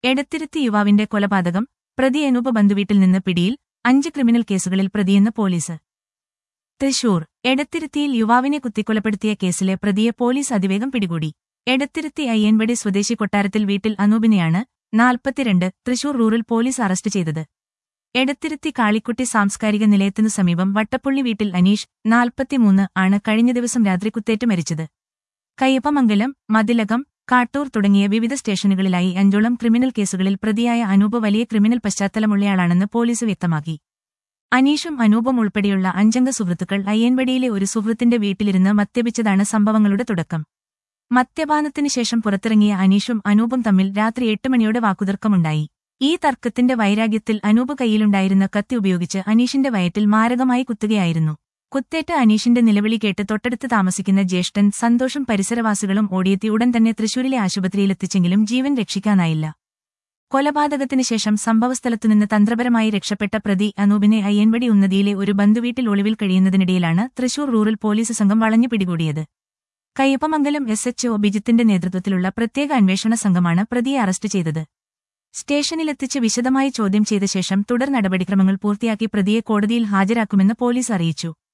എടത്തിരുത്തി യുവാവിന്റെ കൊലപാതകം പ്രതി അനൂപ ബന്ധുവീട്ടിൽ നിന്ന് പിടിയിൽ അഞ്ച് ക്രിമിനൽ കേസുകളിൽ പ്രതിയെന്ന് പോലീസ് തൃശൂർ എടത്തിരുത്തിയിൽ യുവാവിനെ കുത്തിക്കൊലപ്പെടുത്തിയ കേസിലെ പ്രതിയെ പോലീസ് അതിവേഗം പിടികൂടി എടത്തിരുത്തി അയ്യൻവടി സ്വദേശി കൊട്ടാരത്തിൽ വീട്ടിൽ അനൂപിനെയാണ് നാൽപ്പത്തിരണ്ട് തൃശൂർ റൂറൽ പോലീസ് അറസ്റ്റ് ചെയ്തത് എടത്തിരുത്തി കാളിക്കുട്ടി സാംസ്കാരിക നിലയത്തിനു സമീപം വട്ടപ്പുള്ളി വീട്ടിൽ അനീഷ് നാൽപ്പത്തിമൂന്ന് ആണ് കഴിഞ്ഞ ദിവസം രാത്രി കുത്തേറ്റ് മരിച്ചത് കയ്യപ്പമംഗലം മതിലകം കാട്ടൂർ തുടങ്ങിയ വിവിധ സ്റ്റേഷനുകളിലായി അഞ്ചോളം ക്രിമിനൽ കേസുകളിൽ പ്രതിയായ അനൂപ് വലിയ ക്രിമിനൽ പശ്ചാത്തലമുള്ളയാളാണെന്ന് പോലീസ് വ്യക്തമാക്കി അനീഷും അനൂപും ഉൾപ്പെടെയുള്ള അഞ്ചംഗ സുഹൃത്തുക്കൾ അയ്യൻവടിയിലെ ഒരു സുഹൃത്തിന്റെ വീട്ടിലിരുന്ന് മദ്യപിച്ചതാണ് സംഭവങ്ങളുടെ തുടക്കം മദ്യപാനത്തിനു ശേഷം പുറത്തിറങ്ങിയ അനീഷും അനൂപും തമ്മിൽ രാത്രി എട്ട് മണിയോടെ വാക്കുതർക്കമുണ്ടായി ഈ തർക്കത്തിന്റെ വൈരാഗ്യത്തിൽ അനൂപ് കയ്യിലുണ്ടായിരുന്ന കത്തി ഉപയോഗിച്ച് അനീഷിന്റെ വയറ്റിൽ മാരകമായി കുത്തുകയായിരുന്നു കുത്തേറ്റ അനീഷിന്റെ നിലവിളി കേട്ട് തൊട്ടടുത്ത് താമസിക്കുന്ന ജ്യേഷ്ഠൻ സന്തോഷും പരിസരവാസികളും ഓടിയെത്തി ഉടൻ തന്നെ തൃശൂരിലെ ആശുപത്രിയിലെത്തിച്ചെങ്കിലും ജീവൻ രക്ഷിക്കാനായില്ല കൊലപാതകത്തിന് ശേഷം സംഭവസ്ഥലത്തുനിന്ന് തന്ത്രപരമായി രക്ഷപ്പെട്ട പ്രതി അനൂപിനെ അയ്യൻവടി ഉന്നതിയിലെ ഒരു ബന്ധുവീട്ടിൽ ഒളിവിൽ കഴിയുന്നതിനിടയിലാണ് തൃശൂർ റൂറൽ പോലീസ് സംഘം വളഞ്ഞു പിടികൂടിയത് കയ്യപ്പമംഗലം എസ് എച്ച് ഒ ബിജിത്തിന്റെ നേതൃത്വത്തിലുള്ള പ്രത്യേക അന്വേഷണ സംഘമാണ് പ്രതിയെ അറസ്റ്റ് ചെയ്തത് സ്റ്റേഷനിലെത്തിച്ച് വിശദമായി ചോദ്യം ചെയ്ത ശേഷം തുടർ നടപടിക്രമങ്ങൾ പൂർത്തിയാക്കി പ്രതിയെ കോടതിയിൽ ഹാജരാക്കുമെന്ന് പോലീസ് അറിയിച്ചു